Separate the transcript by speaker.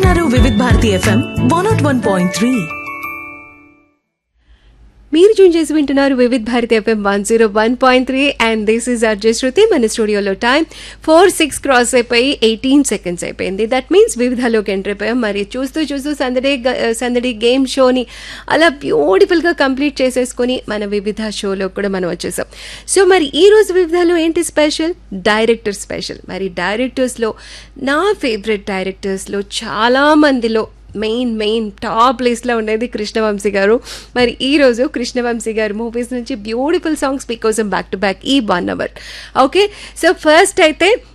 Speaker 1: వింటున్నారు Vividh Bharati FM one nought one point three
Speaker 2: మీరు tune చేసి వింటున్నారు Vividh Bharati FM one zero one point three and this is RJ Shruti మన స్టూడియోలో టైం ఫోర్ సిక్స్ క్రాస్ అయిపోయి ఎయిటీన్ సెకండ్స్ అయిపోయింది దట్ మీన్స్ వివిధలోకి ఎంటర్ అయిపోయాం మరి చూస్తూ చూస్తూ సందడి గ- సందడి గేమ్ షోని అలా బ్యూటిఫుల్గా కంప్లీట్ చేసేసుకొని మన వివిధ షోలో కూడా మనం వచ్చేసాం సో మరి ఈ రోజు వివిధలో ఏంటి స్పెషల్ డైరెక్టర్ స్పెషల్ మరి డైరెక్టర్స్లో నా ఫేవరెట్ డైరెక్టర్స్లో చాలా మందిలో మెయిన్ మెయిన్ టాప్ ప్లేస్లో ఉండేది కృష్ణవంశీ గారు మరి ఈ రోజు కృష్ణవంశీ గారు మూవీస్ నుంచి బ్యూటిఫుల్ సాంగ్స్ మీకోసం బ్యాక్ టు బ్యాక్ ఈ one hour okay so first అయితే